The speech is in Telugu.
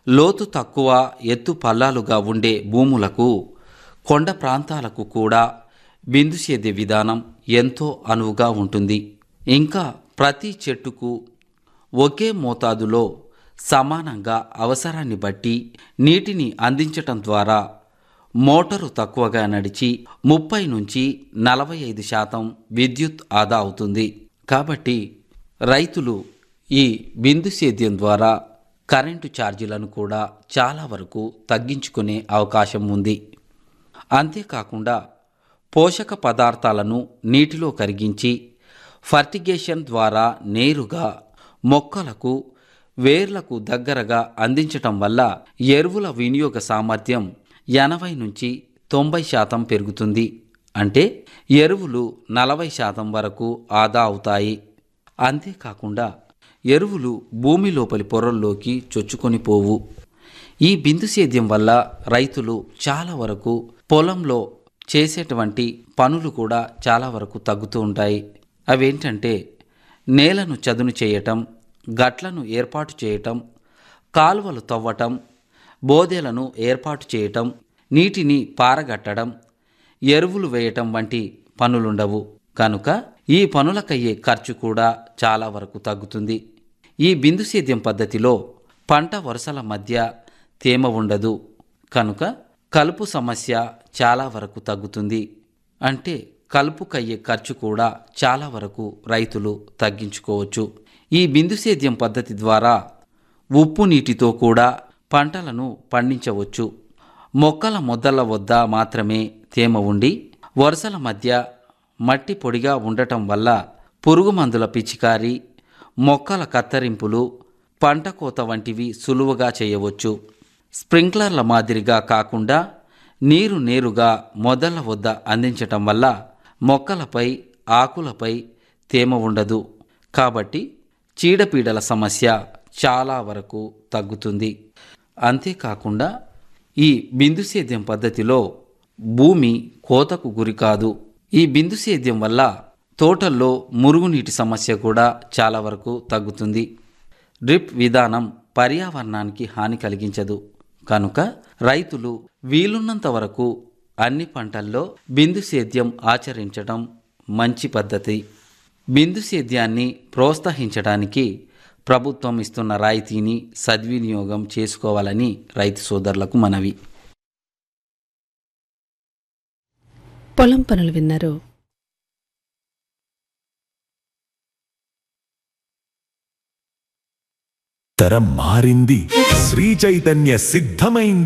లోతు తక్కువ ఎత్తు పల్లాలుగా ఉండే భూములకు కొండ ప్రాంతాలకు కూడా బిందు సేద్య విధానం ఎంతో అనువుగా ఉంటుంది ఇంకా ప్రతి చెట్టుకు ఒకే మోతాదులో సమానంగా అవసరాన్ని బట్టి నీటిని అందించటం ద్వారా మోటారు తక్కువగా నడిచి ముప్పై నుంచి నలభై ఐదు శాతం విద్యుత్ ఆదా అవుతుంది కాబట్టి రైతులు ఈ బిందు సేద్యం ద్వారా కరెంటు ఛార్జీలను కూడా చాలా వరకు తగ్గించుకునే అవకాశం ఉంది అంతేకాకుండా పోషక పదార్థాలను నీటిలో కరిగించి ఫర్టిగేషన్ ద్వారా నేరుగా మొక్కలకు వేర్లకు దగ్గరగా అందించటం వల్ల ఎరువుల వినియోగ సామర్థ్యం ఎనభై నుంచి తొంభై శాతం పెరుగుతుంది అంటే ఎరువులు నలభై శాతం వరకు ఆదా అవుతాయి అంతేకాకుండా ఎరువులు భూమి లోపలి పొరల్లోకి చొచ్చుకొని పోవు ఈ బిందు సేద్యం వల్ల రైతులు చాలా వరకు పొలంలో చేసేటువంటి పనులు కూడా చాలా వరకు తగ్గుతూ ఉంటాయి అవేంటంటే నేలను చదును చేయటం గట్లను ఏర్పాటు చేయటం కాలువలు తవ్వటం బోదెలను ఏర్పాటు చేయటం నీటిని పారగట్టడం ఎరువులు వేయటం వంటి పనులుండవు కనుక ఈ పనులకయ్యే ఖర్చు కూడా చాలా వరకు తగ్గుతుంది ఈ బిందు సేద్యం పద్ధతిలో పంట వరుసల మధ్య తేమ ఉండదు కనుక కలుపు సమస్య చాలా వరకు తగ్గుతుంది అంటే కలుపుకయ్యే ఖర్చు కూడా చాలా వరకు రైతులు తగ్గించుకోవచ్చు ఈ బిందు సేద్యం పద్ధతి ద్వారా ఉప్పు నీటితో కూడా పంటలను పండించవచ్చు మొక్కల మొదల వద్ద మాత్రమే తేమ ఉండి వరుసల మధ్య మట్టి పొడిగా ఉండటం వల్ల పురుగు మందుల పిచికారి మొక్కల కత్తరింపులు పంట కోత వంటివి సులువుగా చేయవచ్చు స్ప్రింక్లర్ల మాదిరిగా కాకుండా నీరు నేరుగా మొదళ్ళ వద్ద అందించటం వల్ల మొక్కలపై ఆకులపై తేమ ఉండదు కాబట్టి చీడపీడల సమస్య చాలా వరకు తగ్గుతుంది అంతేకాకుండా ఈ బిందు సేద్యం పద్ధతిలో భూమి కోతకు గురి కాదు ఈ బిందు సేద్యం వల్ల తోటల్లో మురుగునీటి సమస్య కూడా చాలా వరకు తగ్గుతుంది డ్రిప్ విధానం పర్యావరణానికి హాని కలిగించదు కనుక రైతులు వీలున్నంత వరకు అన్ని పంటల్లో బిందు సేద్యం ఆచరించడం మంచి పద్ధతి బిందు సేద్యాన్ని ప్రోత్సహించడానికి ప్రభుత్వం ఇస్తున్న రాయితీని సద్వినియోగం చేసుకోవాలని రైతు సోదరులకు మనవి పొలం పనులు విన్నారు తరం మారింది శ్రీ చైతన్య సిద్ధమైంది